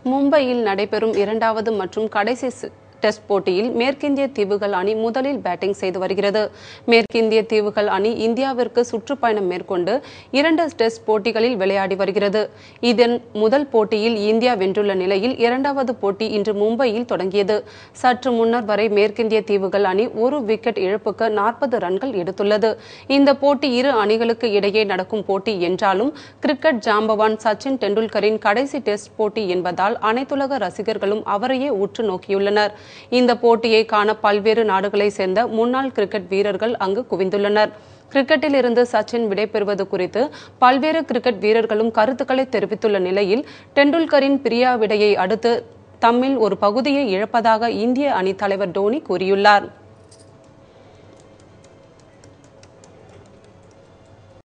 மும்பையில் நடைபெறும் இரண்டாவது மற்றும் கடைசி ஸ்- டெஸ்ட் போட்டியில் மேற்கிந்திய தீவுகள் அணி முதலில் பேட்டிங் செய்து வருகிறது மேற்கிந்திய தீவுகள் அணி இந்தியாவிற்கு சுற்றுப்பயணம் மேற்கொண்டு இரண்டு டெஸ்ட் போட்டிகளில் விளையாடி வருகிறது இதன் முதல் போட்டியில் இந்தியா வென்றுள்ள நிலையில் இரண்டாவது போட்டி இன்று மும்பையில் தொடங்கியது சற்று முன்னர் வரை மேற்கிந்திய தீவுகள் அணி ஒரு விக்கெட் இழப்புக்கு நாற்பது ரன்கள் எடுத்துள்ளது இந்த போட்டி இரு அணிகளுக்கு இடையே நடக்கும் போட்டி என்றாலும் கிரிக்கெட் ஜாம்பவான் சச்சின் டெண்டுல்கரின் கடைசி டெஸ்ட் போட்டி என்பதால் அனைத்துலக ரசிகர்களும் அவரையே உற்று நோக்கியுள்ளனர் இந்த போட்டியை காண பல்வேறு நாடுகளைச் சேர்ந்த முன்னாள் கிரிக்கெட் வீரர்கள் அங்கு குவிந்துள்ளனர் கிரிக்கெட்டில் இருந்து சச்சின் விடைபெறுவது குறித்து பல்வேறு கிரிக்கெட் வீரர்களும் கருத்துக்களை தெரிவித்துள்ள நிலையில் டெண்டுல்கரின் பிரியா விடையை அடுத்து தம்மில் ஒரு பகுதியை இழப்பதாக இந்திய அணித் தலைவர் டோனி கூறியுள்ளார்